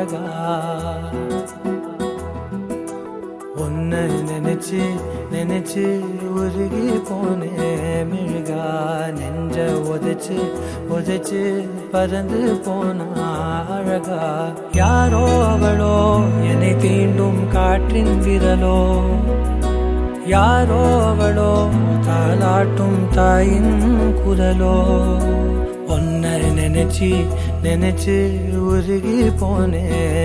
அழகா உன்னை நினைச்சு நினைச்சு உருகி போனேன் மிழுகா நெஞ்ச உதைச்சு உதைச்சு பறந்து போனா அழகா யாரோ அவளோ என்னை தீண்டும் காற்றின் விரலோ யாரோ அவளோ தாளாட்டும் தாயின் குரலோ ஒன்னை நினைச்சு நினைச்சு உருகி போனேன்